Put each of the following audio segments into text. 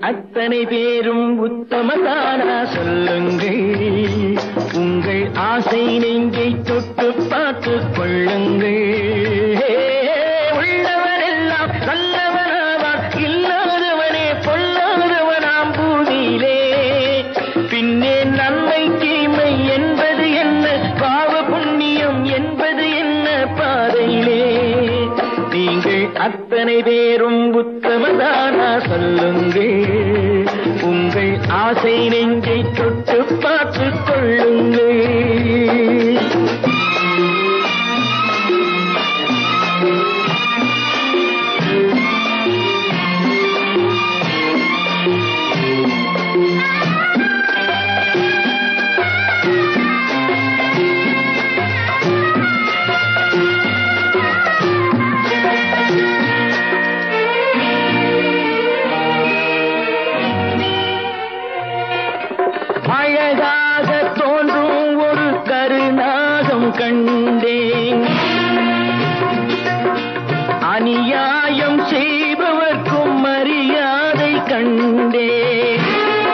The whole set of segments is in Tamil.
அத்தனை பேரும் உத்தமதானா சொல்லுங்கள் உங்கள் ஆசை நெஞ்சை தொட்டு பார்த்து கொள்ளுங்கள் உள்ளவரெல்லாம் நல்லவனாவான் இல்லாதவனே பொல்லாதவனாம் பூமியிலே பின்னே நன்மை தீமை என்பது என்ன பாவ புண்ணியம் என்பது என்ன பாதையிலே நீங்கள் அத்தனை பேரும் உத்தமதானா சொல்லுங்கள் உங்கள் ஆசை நெஞ்சை தொட்டு பார்த்து கொள்ளுங்கள் அழகாக தோன்றும் ஒரு கருநாகம் கண்டேன் அநியாயம் செய்பவர்க்கும் மரியாதை கண்டேன்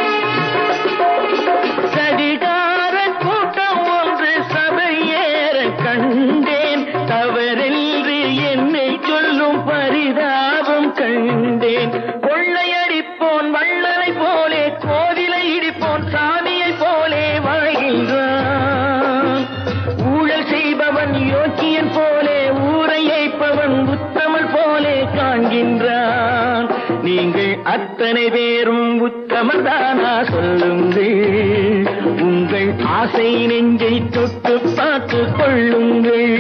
சதிகார கூட்டம் ஒன்று சபையேற கண்டேன் தவறென்று என்னை சொல்லும் பரிதாபம் கண்டேன் கொள்ளையடிப்போன் வள்ளலை போலே கோவிலை இடிப்போன் சாமியை போலே வாழ்கின்றான் ஊழல் செய்பவன் யோக்கியன் போலே ஊரை ஏய்ப்பவன் உத்தமல் போலே காண்கின்றான் நீங்கள் அத்தனை பேரும் உத்தமதானா சொல்லுங்கள் உங்கள் ஆசை நெஞ்சை தொட்டு பார்த்து கொள்ளுங்கள்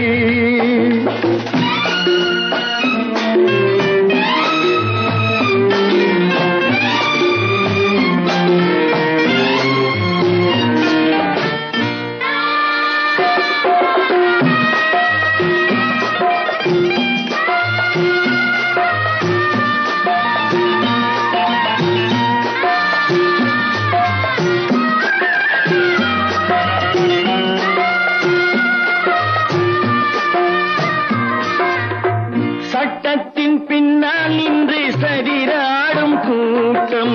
சட்டத்தின் பின்னால் நின்று சரிராடும் கூட்டம்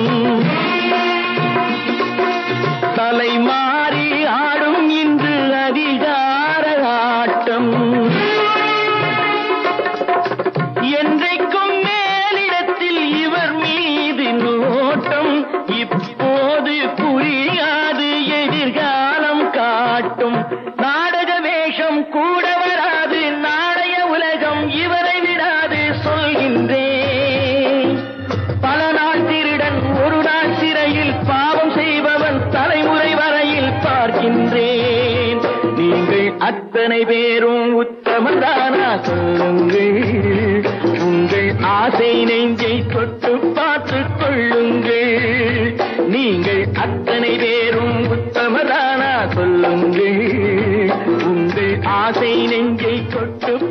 தலை மாறி ஆடும் இன்று அதிகார ஆட்டம் என்றைக்கும் மேலிடத்தில் இவர் மீது நோட்டம் இப்போது புரியாது எதிர்காலம் காட்டும் நாடக வேஷம் கூட வராது நாளைய உலகம் இவரை விடாது சொல்கின்றேன் பல நாள் திருடன் ஒரு நாள் சிறையில் பாவம் செய்பவன் தலைமுறை வரையில் பார்க்கின்றேன் நீங்கள் அத்தனை பேரும் உத்தமதானா சொல்லுங்கள் உங்கள் ஆசை நெஞ்சை தொட்டு பார்த்து கொள்ளுங்கள் நீங்கள் அத்தனை பேரும் உத்தமதானா சொல்லுங்கள் உங்கள் ஆசை நெஞ்சை தொட்டு